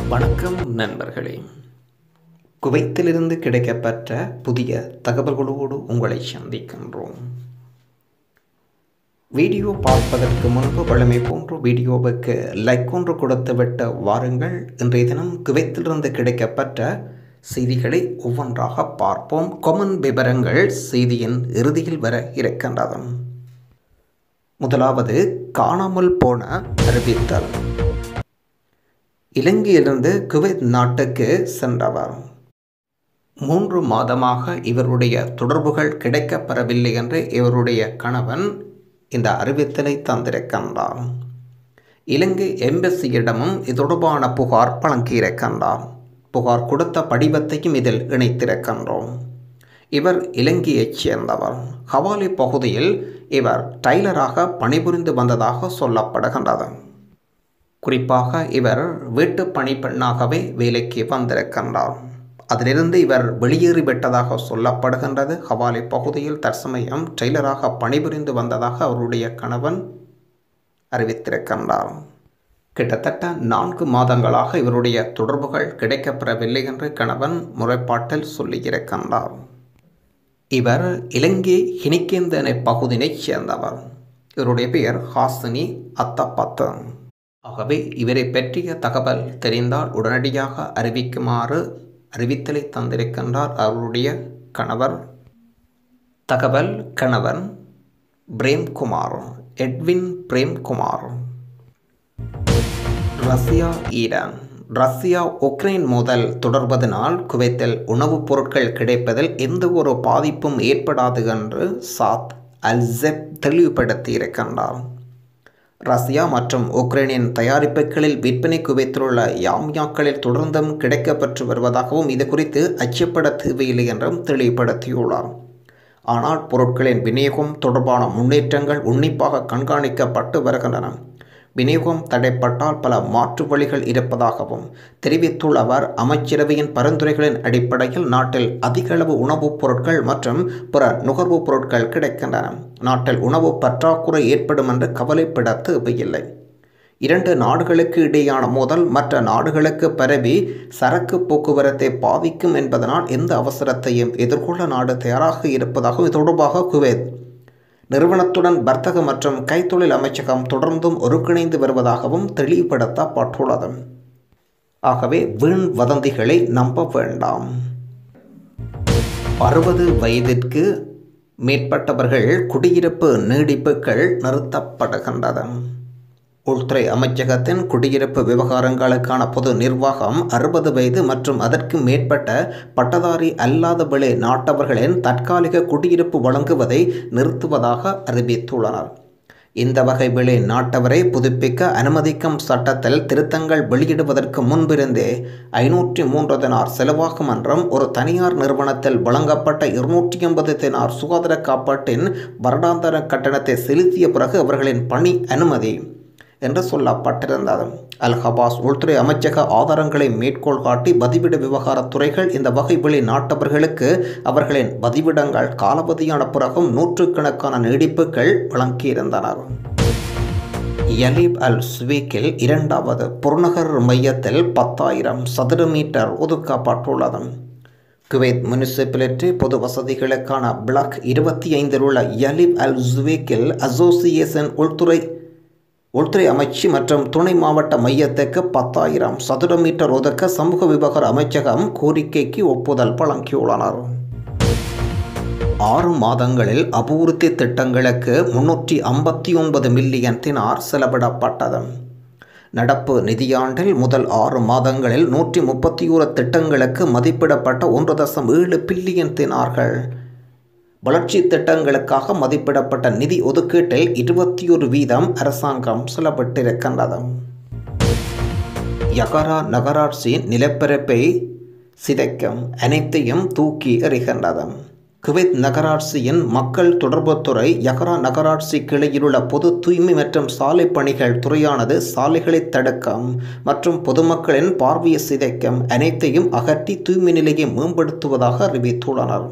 வணக்கம் நண்பர்களே குவைத்திலிருந்து கிடைக்கப்பெற்ற புதிய தகவல்களோடு உங்களை சந்திக்கின்றோம் வீடியோ பார்ப்பதற்கு முன்பு வழமை போன்ற வீடியோவுக்கு லைக் ஒன்று கொடுத்துவிட்டு வாருங்கள் இன்றைய தினம் குவைத்திலிருந்து கிடைக்கப்பெற்ற செய்திகளை ஒவ்வொன்றாக பார்ப்போம் கொமன் விவரங்கள் செய்தியின் இறுதியில் வர இருக்கின்றது முதலாவது காணாமல் போன அறிவித்தல் இலங்கையிலிருந்து குவைத் நாட்டுக்கு சென்றவர் மூன்று மாதமாக இவருடைய தொடர்புகள் கிடைக்கப்பெறவில்லை என்று இவருடைய கணவன் இந்த அறிவித்தலை தந்திருக்கின்றார் இலங்கை எம்பசியிடமும் இது தொடர்பான புகார் வழங்கியிருக்கின்றார் புகார் கொடுத்த படிவத்தையும் இதில் இணைத்திருக்கின்றோம் இவர் இலங்கையைச் சேர்ந்தவர் ஹவாலி பகுதியில் இவர் டைலராக பணிபுரிந்து வந்ததாக சொல்லப்படுகின்றது குறிப்பாக இவர் வீட்டு பணிப்பெண்ணாகவே வேலைக்கு வந்திருக்கின்றார் அதிலிருந்து இவர் வெளியேறிவிட்டதாக சொல்லப்படுகின்றது ஹவாலி பகுதியில் தற்சமயம் டெய்லராக பணிபுரிந்து வந்ததாக அவருடைய கணவன் அறிவித்திருக்கின்றார் கிட்டத்தட்ட நான்கு மாதங்களாக இவருடைய தொடர்புகள் கிடைக்கப்பெறவில்லை என்று கணவன் முறைப்பாட்டில் சொல்லியிருக்கின்றார் இவர் இலங்கை ஹினிக்கேந்தனை பகுதியினைச் சேர்ந்தவர் இவருடைய பெயர் ஹாசினி அத்தப்பத்து ஆகவே இவரை பற்றிய தகவல் தெரிந்தால் உடனடியாக அறிவிக்குமாறு அறிவித்தலை தந்திருக்கின்றார் அவருடைய கணவர் தகவல் கணவன் Premkumar Edwin Premkumar Russia Iran Russia Ukraine மோதல் தொடர்வதனால் குவைத்தில் உணவுப் பொருட்கள் கிடைப்பதில் எந்த ஒரு பாதிப்பும் ஏற்படாது என்று சாத் அல்செப் தெளிவுபடுத்தி இருக்கின்றார் ரஷ்யா மற்றும் உக்ரைனின் தயாரிப்புகளில் விற்பனை குவைத்துள்ள யாம்யாக்களில் தொடர்ந்தும் கிடைக்கப்பெற்று வருவதாகவும் இது குறித்து அச்சப்பட தேவையில்லை என்றும் தெளிவுபடுத்தியுள்ளார் ஆனால் பொருட்களின் விநியோகம் தொடர்பான முன்னேற்றங்கள் உன்னிப்பாக கண்காணிக்கப்பட்டு வருகின்றன விநியோகம் தடைப்பட்டால் பல மாற்று வழிகள் இருப்பதாகவும் தெரிவித்துள்ள அவர் அமைச்சரவையின் பரிந்துரைகளின் அடிப்படையில் நாட்டில் அதிக அளவு உணவுப் பொருட்கள் மற்றும் பிற நுகர்வுப் பொருட்கள் கிடைக்கின்றன நாட்டில் உணவு பற்றாக்குறை ஏற்படும் என்று கவலைப்பட தேவையில்லை இரண்டு நாடுகளுக்கு இடையான மோதல் மற்ற நாடுகளுக்கு பரவி சரக்கு போக்குவரத்தை பாதிக்கும் என்பதனால் எந்த அவசரத்தையும் எதிர்கொள்ள நாடு தயாராக இருப்பதாகவும் இது தொடர்பாக குவைத் நிறுவனத்துடன் வர்த்தக மற்றும் கைத்தொழில் அமைச்சகம் தொடர்ந்தும் ஒருங்கிணைந்து வருவதாகவும் தெளிவுபடுத்தப்பட்டுள்ளது ஆகவே வீண் வதந்திகளை நம்ப வேண்டாம் அறுபது வயதிற்கு மேற்பட்டவர்கள் குடியிருப்பு நீடிப்புகள் நிறுத்தப்படுகின்றது உள்துறை அமைச்சகத்தின் குடியிருப்பு விவகாரங்களுக்கான பொது நிர்வாகம் அறுபது வயது மற்றும் அதற்கு மேற்பட்ட பட்டதாரி அல்லாத வெளி நாட்டவர்களின் தற்காலிக குடியிருப்பு வழங்குவதை நிறுத்துவதாக அறிவித்துள்ளனர் இந்த வகை வெளி நாட்டவரை புதுப்பிக்க அனுமதிக்கும் சட்டத்தில் திருத்தங்கள் வெளியிடுவதற்கு முன்பிருந்தே ஐநூற்றி மூன்று தினார் செலவாகும் என்றும் ஒரு தனியார் நிறுவனத்தில் வழங்கப்பட்ட இருநூற்றி ஐம்பது தினார் சுகாதார காப்பாட்டின் வருடாந்தர கட்டணத்தை செலுத்திய பிறகு அவர்களின் பணி அனுமதி என்று சொல்லப்பட்டிருந்தது அல் ஹபாஸ் உள்துறை அமைச்சக ஆதாரங்களை மேற்கோள் காட்டி பதிவிட விவகாரத் துறைகள் இந்த வகை வெளி நாட்டவர்களுக்கு அவர்களின் பதிவிடங்கள் காலபதியான பிறகும் நூற்றுக்கணக்கான நீடிப்புகள் வழங்கியிருந்தனர் யலீப் அல் ஸ்வீக்கில் இரண்டாவது புறநகர் மையத்தில் பத்தாயிரம் சதுர மீட்டர் ஒதுக்கப்பட்டுள்ளது குவைத் முனிசிபாலிட்டி பொது வசதிகளுக்கான பிளாக் இருபத்தி ஐந்தில் உள்ள யலிப் அல் ஜுவேக்கில் அசோசியேஷன் உள்துறை உள்துறை அமைச்சு மற்றும் துணை மாவட்ட மையத்துக்கு பத்தாயிரம் சதுர மீட்டர் ஒதுக்க சமூக விவகார அமைச்சகம் கோரிக்கைக்கு ஒப்புதல் வழங்கியுள்ளனர் ஆறு மாதங்களில் அபிவிருத்தி திட்டங்களுக்கு முன்னூற்றி ஐம்பத்தி ஒன்பது மில்லியன் தினார் செலவிடப்பட்டது நடப்பு நிதியாண்டில் முதல் ஆறு மாதங்களில் நூற்றி முப்பத்தி ஒரு திட்டங்களுக்கு மதிப்பிடப்பட்ட ஒன்று தசம் ஏழு பில்லியன் தினார்கள் வளர்ச்சி திட்டங்களுக்காக மதிப்பிடப்பட்ட நிதி ஒதுக்கீட்டில் இருபத்தி ஒரு வீதம் அரசாங்கம் செலவிட்டிருக்கின்றது யகரா நகராட்சி நிலப்பரப்பை சிதைக்கும் அனைத்தையும் தூக்கி எறிகின்றது குவைத் நகராட்சியின் மக்கள் தொடர்புத்துறை யகரா நகராட்சி கிளையிலுள்ள பொது தூய்மை மற்றும் சாலை பணிகள் துறையானது சாலைகளை தடுக்கம் மற்றும் பொதுமக்களின் பார்வையை சிதைக்கும் அனைத்தையும் அகற்றி தூய்மை நிலையை மேம்படுத்துவதாக அறிவித்துள்ளனர்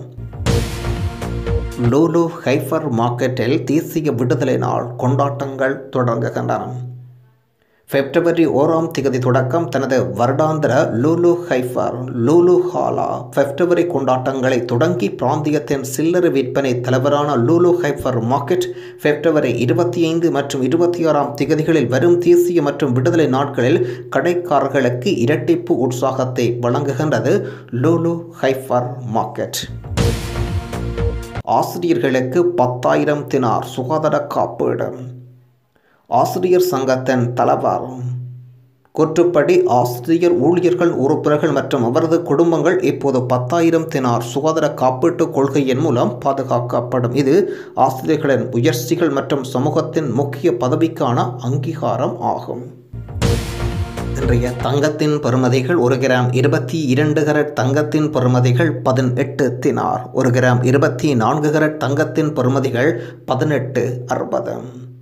லூலு ஹைஃபர் மார்க்கெட்டில் தேசிய விடுதலை நாள் கொண்டாட்டங்கள் தொடங்குகின்றன பிப்ரவரி ஓராம் திகதி தொடக்கம் தனது வருடாந்திர Lulu hyper Lulu Hala February கொண்டாட்டங்களை தொடங்கி பிராந்தியத்தின் சில்லறை விற்பனை தலைவரான லூலு ஹைஃபர் மார்க்கெட் பிப்ரவரி இருபத்தி ஐந்து மற்றும் இருபத்தி ஆறாம் திகதிகளில் வரும் தேசிய மற்றும் விடுதலை நாட்களில் கடைக்காரர்களுக்கு இரட்டிப்பு உற்சாகத்தை வழங்குகின்றது லூலு ஹைஃபர் மார்க்கெட் ஆசிரியர்களுக்கு பத்தாயிரம் தினார் சுகாதார காப்பீடு ஆசிரியர் சங்கத்தின் தலைவர் கூற்றுப்படி ஆசிரியர் ஊழியர்கள் உறுப்பினர்கள் மற்றும் அவரது குடும்பங்கள் இப்போது பத்தாயிரம் தினார் சுகாதார காப்பீட்டுக் கொள்கையின் மூலம் பாதுகாக்கப்படும் இது ஆசிரியர்களின் முயற்சிகள் மற்றும் சமூகத்தின் முக்கிய பதவிக்கான அங்கீகாரம் ஆகும் இன்றைய தங்கத்தின் பெறுமதிகள் ஒரு கிராம் இருபத்தி இரண்டு கரட் தங்கத்தின் பெறுமதிகள் பதினெட்டு தினார் ஒரு கிராம் இருபத்தி நான்கு கரட் தங்கத்தின் பெறுமதிகள் பதினெட்டு அறுபது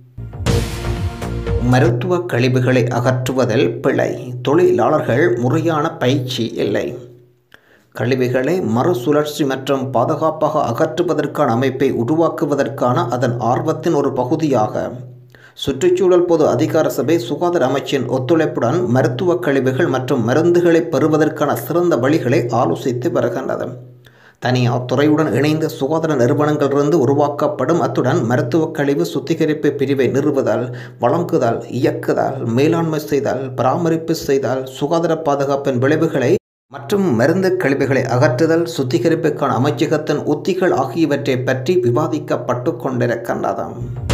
மருத்துவ கழிவுகளை அகற்றுவதில் பிழை தொழிலாளர்கள் முறையான பயிற்சி இல்லை கழிவுகளை மறுசுழற்சி மற்றும் பாதுகாப்பாக அகற்றுவதற்கான அமைப்பை உருவாக்குவதற்கான அதன் ஆர்வத்தின் ஒரு பகுதியாக சுற்றுச்சூழல் பொது அதிகார சபை சுகாதார அமைச்சின் ஒத்துழைப்புடன் மருத்துவ கழிவுகள் மற்றும் மருந்துகளை பெறுவதற்கான சிறந்த வழிகளை ஆலோசித்து வருகின்றது தனியார் துறையுடன் இணைந்த சுகாதார நிறுவனங்களிலிருந்து உருவாக்கப்படும் அத்துடன் மருத்துவ கழிவு சுத்திகரிப்பு பிரிவை நிறுவுதல் வழங்குதல் இயக்குதல் மேலாண்மை செய்தல் பராமரிப்பு செய்தல் சுகாதார பாதுகாப்பின் விளைவுகளை மற்றும் மருந்து கழிவுகளை அகற்றுதல் சுத்திகரிப்புக்கான அமைச்சகத்தின் உத்திகள் ஆகியவற்றை பற்றி விவாதிக்கப்பட்டு கொண்டிருக்கின்றது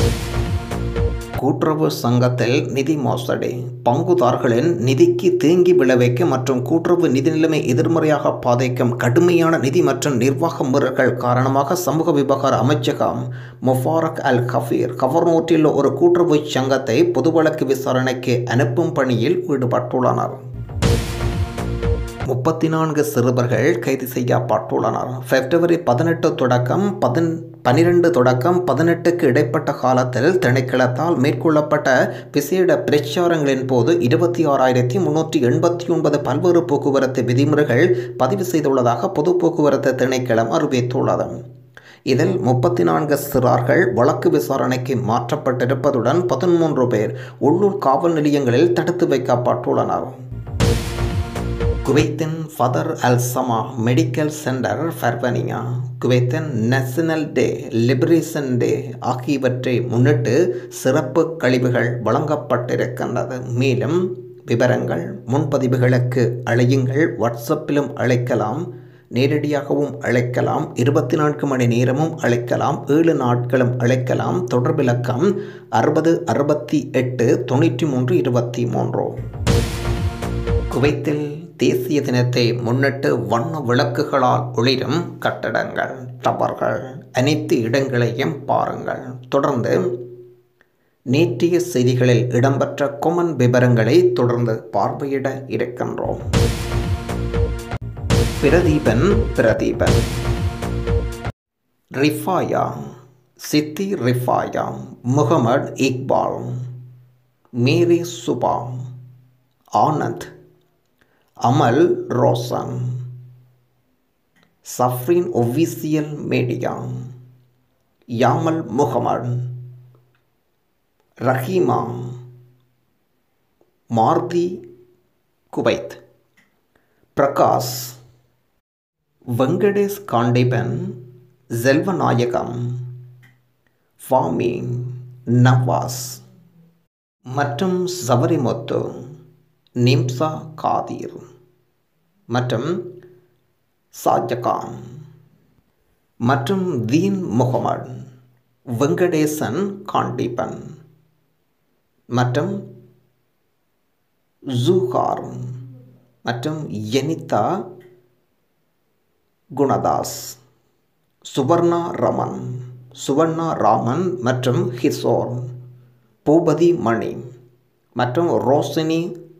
கூட்டுறவு சங்கத்தில் நிதி மோசடி பங்குதாரர்களின் நிதிக்கு தீங்கி விளைவிக்கும் மற்றும் கூட்டுறவு நிதி நிலைமை எதிர்மறையாக பாதிக்கும் கடுமையான நிதி மற்றும் நிர்வாக மீறல்கள் காரணமாக சமூக விவகார அமைச்சகம் முஃபாரக் அல் கஃபீர் கவர்னோட்டில் ஒரு கூட்டுறவு சங்கத்தை பொது வழக்கு விசாரணைக்கு அனுப்பும் பணியில் ஈடுபட்டுள்ளனர் முப்பத்தி நான்கு சிறுவர்கள் கைது செய்யப்பட்டுள்ளனர் பிப்ரவரி பதினெட்டு தொடக்கம் பதின் பனிரெண்டு தொடக்கம் பதினெட்டுக்கு இடைப்பட்ட காலத்தில் திணைக்களத்தால் மேற்கொள்ளப்பட்ட விசேட பிரச்சாரங்களின் போது இருபத்தி ஆறாயிரத்தி முன்னூற்றி எண்பத்தி ஒன்பது பல்வேறு போக்குவரத்து விதிமுறைகள் பதிவு செய்துள்ளதாக பொது போக்குவரத்து திணைக்களம் அறிவித்துள்ளது இதில் முப்பத்தி நான்கு சிறார்கள் வழக்கு விசாரணைக்கு மாற்றப்பட்டிருப்பதுடன் பதிமூன்று பேர் உள்ளூர் காவல் நிலையங்களில் தடுத்து வைக்கப்பட்டுள்ளனர் குவைத்தின் ஃபதர் அல் சமா மெடிக்கல் சென்டர் ஃபர்வனியா குவைத்தின் நேஷனல் டே லிபரேஷன் டே ஆகியவற்றை முன்னிட்டு சிறப்பு கழிவுகள் வழங்கப்பட்டிருக்கின்றது மேலும் விவரங்கள் முன்பதிவுகளுக்கு அழையுங்கள் வாட்ஸ்அப்பிலும் அழைக்கலாம் நேரடியாகவும் அழைக்கலாம் இருபத்தி நான்கு மணி நேரமும் அழைக்கலாம் ஏழு நாட்களும் அழைக்கலாம் தொடர்பிலக்கம் அறுபது அறுபத்தி எட்டு தொண்ணூற்றி மூன்று இருபத்தி மூன்று குவைத்தில் தேசிய தினத்தை முன்னிட்டு வண்ண விளக்குகளால் ஒளிரும் கட்டடங்கள் டவர்கள் அனைத்து இடங்களையும் பாருங்கள் தொடர்ந்து நேற்றைய செய்திகளில் இடம்பெற்ற கொமன் விவரங்களை தொடர்ந்து பார்வையிட இருக்கின்றோம் பிரதீபன் பிரதீபன் ரிஃபாயா சித்தி ரிஃபாயா முகமது இக்பால் மேரி சுபா ஆனந்த் அமல் ரோசன் சஃப்ரின் ஒஃபிசியல் மீடியா யாமல் முகமது ரஹீமா மார்தி குவைத் பிரகாஷ் வெங்கடேஷ் காண்டிபன் செல்வநாயகம் ஃபாமி நவாஸ் மற்றும் சபரிமுத்து நிம்சா காதீர் மற்றும் ஷாஜகான் மற்றும் தீன் முகமது வெங்கடேசன் காண்டிபன் மற்றும் ஜூகார் மற்றும் எனிதா குணதாஸ் சுவர்ணா ரமன் சுவர்ணா ராமன் மற்றும் ஹிசோர் பூபதி மணி மற்றும் ரோஷினி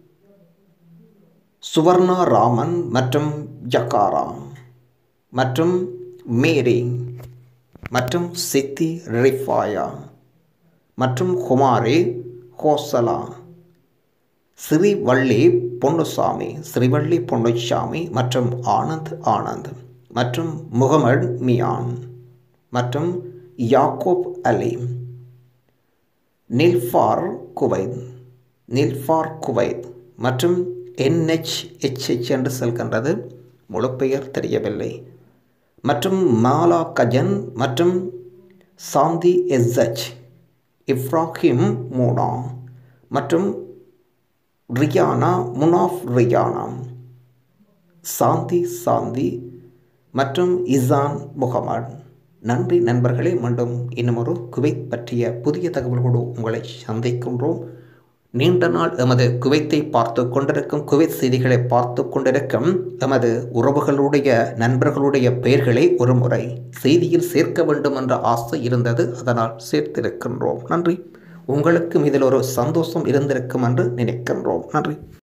சுவர்ணா ராமன் மற்றும் ஜக்காரா மற்றும் மேரி மற்றும் சித்தி ரிஃபாயா மற்றும் குமாரி ஹோசலா ஸ்ரீவள்ளி பொன்னுசாமி ஸ்ரீவள்ளி பொன்னுசாமி மற்றும் ஆனந்த் ஆனந்த் மற்றும் முகமது மியான் மற்றும் யாக்கோப் அலி நில்ஃபார் குவைத் நில்ஃபார் குவைத் மற்றும் என்ஹெச்ஹெச்ஹெச் என்று செல்கின்றது முழுப்பெயர் தெரியவில்லை மற்றும் மாலா கஜன் மற்றும் சாந்தி எஸ்ஹெச் இப்ராஹிம் மூனா மற்றும் ரியானா முனாஃப் ரியானா சாந்தி சாந்தி மற்றும் இசான் முகமது நன்றி நண்பர்களே மீண்டும் இன்னும் ஒரு குவைத் பற்றிய புதிய தகவல்களோடு உங்களை சந்திக்கின்றோம் நீண்ட நாள் எமது குவைத்தை பார்த்து கொண்டிருக்கும் குவைத் செய்திகளை பார்த்து கொண்டிருக்கும் எமது உறவுகளுடைய நண்பர்களுடைய பெயர்களை ஒரு முறை செய்தியில் சேர்க்க வேண்டும் என்ற ஆசை இருந்தது அதனால் சேர்த்திருக்கின்றோம் நன்றி உங்களுக்கும் இதில் ஒரு சந்தோஷம் இருந்திருக்கும் என்று நினைக்கின்றோம் நன்றி